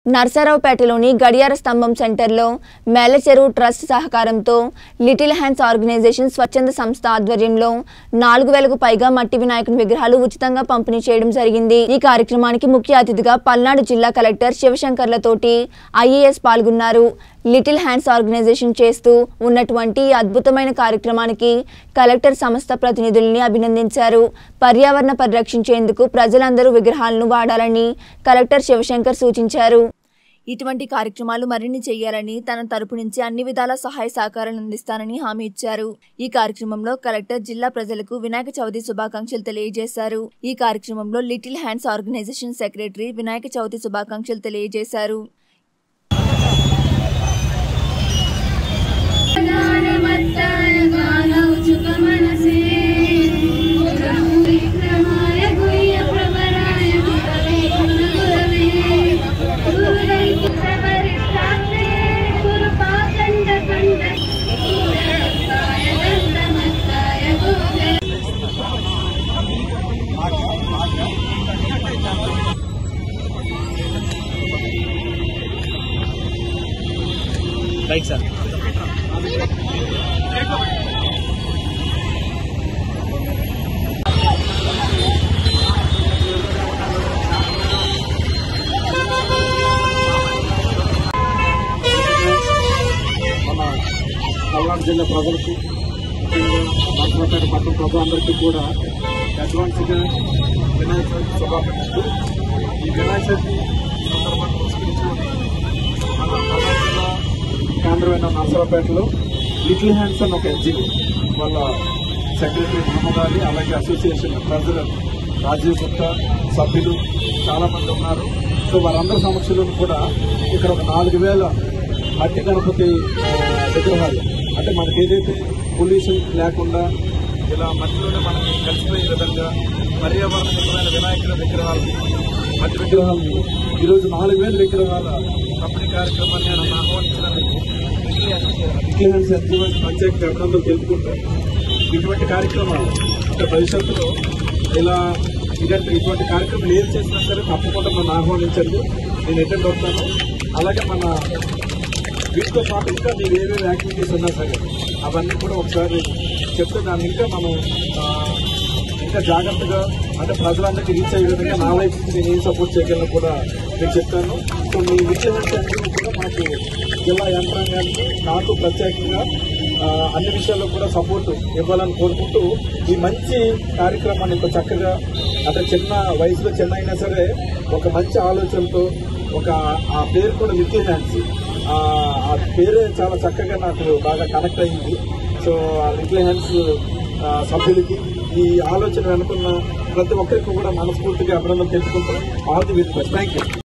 నర్సరావుపేటలోని గడియార స్తంభం సెంటర్లో మేలచెరువు ట్రస్ట్ సహకారంతో లిటిల్ హ్యాండ్స్ ఆర్గనైజేషన్ స్వచ్ఛంద సంస్థ ఆధ్వర్యంలో నాలుగు వేలకు పైగా మట్టి వినాయకుని విగ్రహాలు ఉచితంగా పంపిణీ చేయడం జరిగింది ఈ కార్యక్రమానికి ముఖ్య అతిథిగా పల్నాడు జిల్లా కలెక్టర్ శివశంకర్లతోటి ఐఏఎస్ పాల్గొన్నారు లిటిల్ హ్యాండ్స్ ఆర్గనైజేషన్ చేస్తూ ఉన్నటువంటి ఈ అద్భుతమైన కార్యక్రమానికి కలెక్టర్ సంస్థ ప్రతినిధుల్ని అభినందించారు పర్యావరణ పరిరక్షించేందుకు ప్రజలందరూ విగ్రహాలను వాడాలని కలెక్టర్ శివశంకర్ సూచించారు ఇటువంటి కార్యక్రమాలు మరిన్ని చేయాలని తన తరపు నుంచి అన్ని విధాల సహాయ సహకారాలు అందిస్తానని హామీ ఇచ్చారు ఈ కార్యక్రమంలో కలెక్టర్ జిల్లా ప్రజలకు వినాయక చవితి శుభాకాంక్షలు తెలియజేశారు ఈ కార్యక్రమంలో Little Hands Organisation secretary Vinayaka Chavithi శుభాకాంక్షలు తెలియజేశారు गानमत्ताय गानौचुकमनसे विक्रमाय गुह्यप्रवराय गुरवे गुरुगुरवे गुरुरैकित्रवरिष्ठात्रे गुरुपाखण्डखण्ड दन्तमत्ताय दन्तमत्ताय गुरुवे రైట్ సార్ మన పల్నాడు జిల్లా ప్రజలకు ముఖ్యంగా నర్సరాపేట పట్టణ ప్రజలందరికీ కూడా అడ్వాన్స్గా వినాయక చవితి శుభాకాంక్షలు ఈ వినాయక చవితి సందర్భాన్ని పురస్కరించుకొని మన పల్నాడు జిల్లా కేంద్రమైన నర్సరాపేటలో లిటిల్ హ్యాండ్స్ అని ఒక ఎన్జిఓ వాళ్ళ సెక్రటరీ మహమ్మద్ అలీ అలాగే అసోసియేషన్ ప్రెసిడెంట్ రాజీవ్ గుప్తా సభ్యులు చాలా మంది ఉన్నారు సో వారందరి సమక్షంలో కూడా ఇక్కడ ఒక నాలుగు వేల మట్టి గణపతి ఆ, విగ్రహాలు అంటే మనకి ఏదైతే పొల్యూషన్ లేకుండా ఇలా మట్టిలోనే మనకి కలిసిపోయే విధంగా పర్యావరణమైన వినాయకుల విగ్రహాలు మట్టి విగ్రహాలు ఈరోజు నాలుగు వేల విగ్రహాల పంపిణీ కార్యక్రమాన్ని నేను ఆహ్వానించినందుకు విగ్రహాన్ని సత్యమైన ప్రత్యేక అభినందనలు తెలుపుకుంటాం ఇటువంటి కార్యక్రమాలు అంటే భవిష్యత్తులో ఇలా ఇలాంటి ఇటువంటి కార్యక్రమాలు ఏం చేసినా సరే తప్పకుండా మనం ఆహ్వానించండి నేను అటెండ్ అవుతాను అలాగే మన వీటితో పాటు ఇంకా మీరు ఏమేమి యాక్టివిటీస్ ఉన్నా సరే అవన్నీ కూడా ఒకసారి చెప్తే దాన్ని ఇంకా మనం ఆ, ఇంకా జాగ్రత్తగా అంటే ప్రజలందరికీ రీచ్ అయ్యే విధంగా నా వైపు నుంచి నేను ఏం సపోర్ట్ చేయగలను కూడా నేను చెప్తాను సో మీ విజయవంత కూడా మాకు జిల్లా యంత్రాంగానికి నాకు ప్రత్యేకంగా ఆ, అన్ని విషయాల్లో కూడా సపోర్ట్ ఇవ్వాలని కోరుకుంటూ ఈ మంచి కార్యక్రమాన్ని ఇంత చక్కగా అంటే చిన్న వయసులో చిన్న అయినా సరే ఒక మంచి ఆలోచనతో ఒక ఆ పేరు కూడా లిటిల్ హ్యాండ్స్ ఆ ఆ పేరే చాలా చక్కగా నాకు బాగా కనెక్ట్ అయింది సో ఆ లిటిల్ హ్యాండ్స్ ఆ, సభ్యులకి ఈ ఆలోచన అనుకున్న ప్రతి ఒక్కరికి కూడా మనస్ఫూర్తిగా అభినందన తెలుసుకుంటాం all the very best thank you